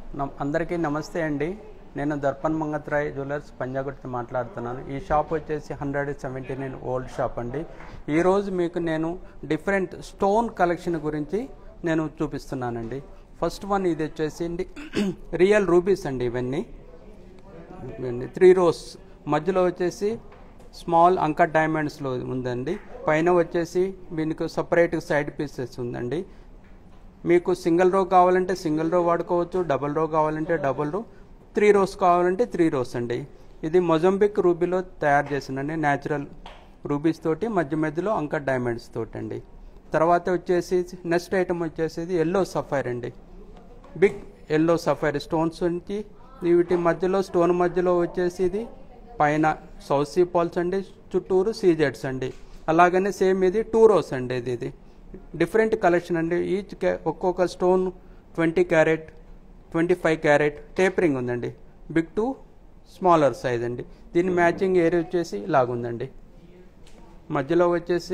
నమ్- అందరికీ నమస్తే అండి నేను దర్పణ్ మంగత్రాయ్ జ్యువెలర్స్ పంజాగుర్తి మాట్లాడుతున్నాను ఈ షాప్ వచ్చేసి hundred seventy nine old shop అండి ఈరోజు మీకు నేను డిఫరెంట్ స్టోన్ కలెక్షన్ గురించి నేను చూపిస్తున్నానండి ఫస్ట్ వన్ ఇది వచ్చేసి అండి రియల్ రూబీస్ అండి ఇవన్నీ ఇవన్నీ త్రీ రోస్ మధ్యలో వచ్చేసి స్మాల్ అంక డైమండ్స్లో ఉందండి పైన వచ్చేసి దీనికి సపరేట్ సైడ్ పీసెస్ ఉందండి మీకు సింగిల్ రో కావాలంటే సింగిల్ రో వాడుకోవచ్చు డబుల్ రో కావాలంటే డబుల్ రో త్రీ రోస్ కావాలంటే త్రీ రోస్ అండి ఇది మొజంబిక్ రూబీలో తయారు చేసిందండి న్యాచురల్ రూబీస్ తోటి మధ్య మధ్యలో అంక డైమండ్స్ తోటి అండి తర్వాత వచ్చేసి నెక్స్ట్ ఐటమ్ వచ్చేసి ఎల్లో సఫైర్ అండి బిగ్ ఎల్లో సఫైర్ స్టోన్స్ నుంచి వీటి మధ్యలో స్టోన్ మధ్యలో వచ్చేసి ఇది పైన సౌత్ సీ పాల్స్ అండి చుట్టూరు సీజెడ్స్ అండి అలాగనే సేమ్ ఇది టూ రోస్ అండి ఇది ఇది డిఫరెంట్ కలెక్షన్ అండి ఈచ్ ఒక్కొక్క stone twenty carat twenty five carat tapering ఉందండి బిగ్ టు స్మాలర్ సైజ్ అండి దీని మ్యాచింగ్ ఏరియా వచ్చేసి ఇలాగుందండి మధ్యలో వచ్చేసి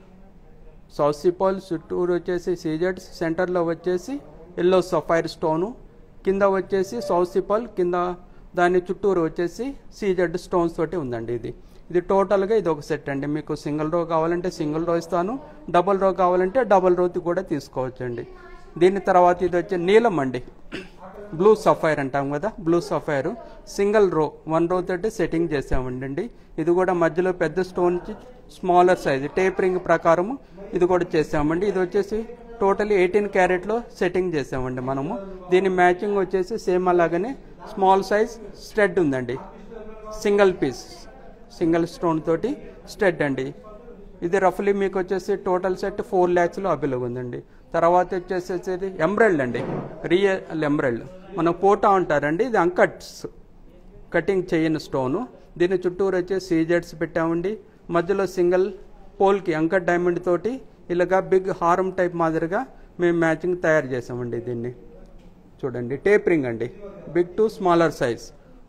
సౌత్ సిపాల్ చుట్టూరు వచ్చేసి సీజెడ్స్ సెంటర్లో వచ్చేసి ఎల్లో సఫైర్ స్టోను కింద వచ్చేసి సౌత్ సిపాల్ కింద దాని చుట్టూరు వచ్చేసి సీజెడ్ స్టోన్స్ తోటి ఉందండి ఇది ఇది టోటల్గా ఇది ఒక సెట్ అండి మీకు సింగిల్ రో కావాలంటే సింగిల్ రో ఇస్తాను డబుల్ రో కావాలంటే డబుల్ రోతి కూడా తీసుకోవచ్చండి దీని తర్వాత ఇది వచ్చి నీలం అండి బ్లూ సఫైర్ అంటాం కదా blue sapphire single row one row తోటి సెట్టింగ్ చేసామండి ఇది కూడా మధ్యలో పెద్ద స్టోన్ స్మాలర్ సైజ్ టేపరింగ్ ప్రకారము ఇది కూడా చేసామండి ఇది వచ్చేసి టోటల్ ఎయిటీన్ క్యారెట్లో సెట్టింగ్ చేసామండి మనము దీని మ్యాచింగ్ వచ్చేసి సేమ్ అలాగనే స్మాల్ సైజ్ స్టెడ్ ఉందండి సింగిల్ పీస్ సింగిల్ స్టోన్ తోటి స్టెడ్ అండి ఇది రఫ్లీ మీకు వచ్చేసి టోటల్ సెట్ ఫోర్ ల్యాక్స్లో అవైలబుల్ ఉందండి తర్వాత వచ్చేసేది ఎంబ్రాయిడ్ అండి రియల్ ఎంబ్రాయిడ్ మనం పోటా అంటారండి ఇది అంకట్స్ కటింగ్ చేయని స్టోను దీని చుట్టూరు వచ్చే సీజెడ్స్ పెట్టామండి మధ్యలో సింగిల్ పోల్కి అంకట్ డైమండ్ తోటి ఇలాగా బిగ్ హారం టైప్ మాదిరిగా మేము మ్యాచింగ్ తయారు చేసామండి దీన్ని చూడండి టేపరింగ్ అండి బిగ్ టు స్మాలర్ సైజ్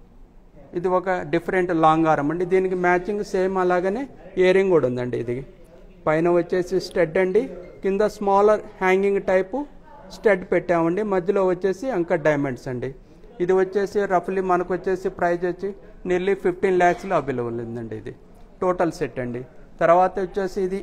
ఇది ఒక డిఫరెంట్ లాంగ్ హారం అండి దీనికి మ్యాచింగ్ సేమ్ అలాగనే ఇయరింగ్ కూడా ఉందండి ఇది పైన వచ్చేసి స్టెడ్ అండి కింద స్మాలర్ హ్యాంగింగ్ టైపు స్టెడ్ పెట్టామండి మధ్యలో వచ్చేసి అంక డైమండ్స్ అండి ఇది వచ్చేసి రఫ్లీ మనకు వచ్చేసి ప్రైస్ వచ్చి నియర్లీ ఫిఫ్టీన్ ల్యాక్స్లో అవైలబుల్ ఉందండి ఇది టోటల్ సెట్ అండి తర్వాత వచ్చేసి ఇది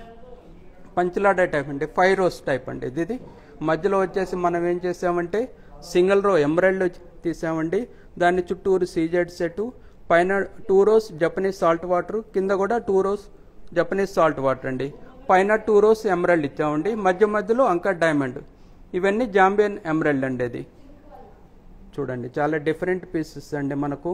పంచలాడ టైప్ అండి ఫైవ్ రోస్ టైప్ అండి ఇది ఇది మధ్యలో వచ్చేసి మనం ఏం చేసామంటే సింగిల్ రో ఎంబ్రాయిడ్ తీసామండి దాన్ని చుట్టూరు సీజెడ్ సెట్ పైన two rows Japanese salt water కింద కూడా two rows Japanese salt water అండి పైన టూ రోస్ ఎమరాల్డ్ ఇచ్చామండి మధ్య మధ్యలో అంక డైమండ్ ఇవన్నీ జాంబియన్ ఎమరాల్డ్ అండి అది చూడండి చాలా డిఫరెంట్ పీసెస్ అండి మనకు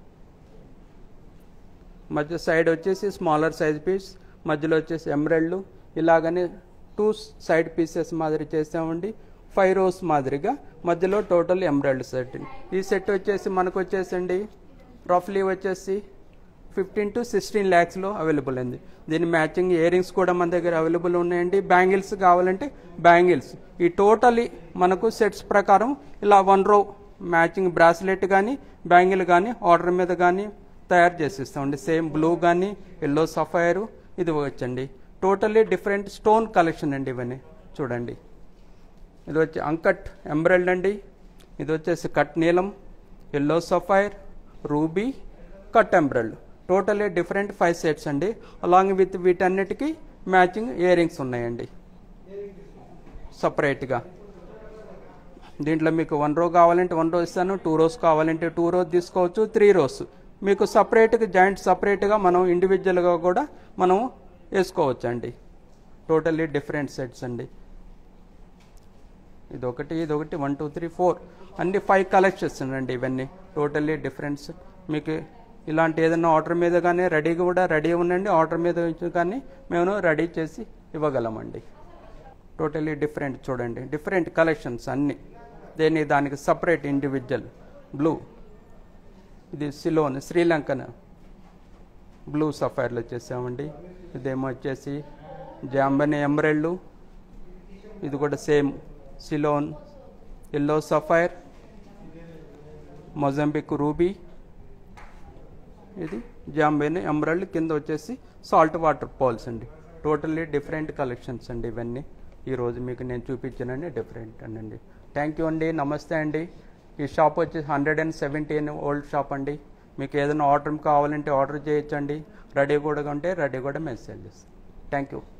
మధ్య సైడ్ వచ్చేసి స్మాలర్ సైజ్ పీస్ మధ్యలో వచ్చేసి ఎమరాల్డ్ ఇలాగనే టూ సైడ్ పీసెస్ మాదిరి చేసామండి ఫైవ్ రోస్ మాదిరిగా మధ్యలో టోటల్ ఎమరాల్డ్ సెట్ ఈ సెట్ వచ్చేసి మనకు వచ్చేసండి రఫ్లీ వచ్చేసి ఫిఫ్టీన్ టు సిక్స్టీన్ ల్యాక్స్లో అవైలబుల్ ఉంది దీని మ్యాచింగ్ ఇయరింగ్స్ కూడా మన దగ్గర అవైలబుల్ ఉన్నాయండి బ్యాంగిల్స్ కావాలంటే బ్యాంగిల్స్ ఈ టోటలీ మనకు సెట్స్ ప్రకారం ఇలా వన్ రో మ్యాచింగ్ బ్రాస్లెట్ కానీ బ్యాంగిల్ కానీ ఆర్డర్ మీద కానీ తయారు చేసిస్తామండి సేమ్ బ్లూ కానీ ఎల్లో సఫైరు ఇది వచ్చండి టోటల్లీ డిఫరెంట్ స్టోన్ కలెక్షన్ అండి ఇవన్నీ చూడండి ఇది వచ్చి అంకట్ ఎంబ్రాయిడ్ అండి ఇది వచ్చేసి కట్ నీలం ఎల్లో సఫైర్ రూబీ కట్ ఎంబ్రాయిడ్ టోటల్లీ డిఫరెంట్ ఫైవ్ సెట్స్ అండి అలాంగ్ విత్ వీటన్నిటికీ మ్యాచింగ్ ఇయర్ రింగ్స్ ఉన్నాయండి సపరేట్గా దీంట్లో మీకు వన్ రో కావాలంటే వన్ రో ఇస్తాను టూ రోస్ కావాలంటే టూ రోస్ తీసుకోవచ్చు త్రీ రోస్ మీకు సపరేట్గా జాయింట్ సపరేట్గా మనం ఇండివిజువల్గా కూడా మనం వేసుకోవచ్చు అండి టోటల్లీ డిఫరెంట్ సెట్స్ అండి ఇది ఒకటి ఇది ఒకటి వన్ టూ త్రీ ఫోర్ అన్ని ఫైవ్ కలెక్షన్స్ అండి ఇవన్నీ టోటల్లీ డిఫరెన్స్ మీకు ఇలాంటి ఏదైనా ఆర్డర్ మీద కానీ రెడీగా కూడా రెడీ ఉండండి ఆర్డర్ మీద ఉంచి కానీ మేము రెడీ చేసి ఇవ్వగలమండి టోటలీ డిఫరెంట్ చూడండి డిఫరెంట్ కలెక్షన్స్ అన్నీ దేని దానికి సపరేట్ ఇండివిజువల్ బ్లూ ఇది సిలోన్ శ్రీలంకన్ బ్లూ సఫైర్లు వచ్చేసామండి ఇదేమో వచ్చేసి జాంబని ఎమరెళ్ళు ఇది కూడా same Ceylon yellow sapphire Mozambique ruby ఇది జాంబేని ఎమరాల్డ్ కింద వచ్చేసి సాల్ట్ వాటర్ పాల్స్ అండి టోటల్లీ డిఫరెంట్ కలెక్షన్స్ అండి ఇవన్నీ ఈరోజు మీకు నేను చూపించానండి డిఫరెంట్ అండి థ్యాంక్ యూ అండి నమస్తే అండి ఈ షాప్ వచ్చేసి hundred and seventeen old shop అండి మీకు ఏదైనా ఆర్డర్ కావాలంటే ఆర్డర్ చేయొచ్చండి రెడీ కూడా ఉంటే రెడీ కూడా మెసేజ్ చేస్తాం థ్యాంక్ యూ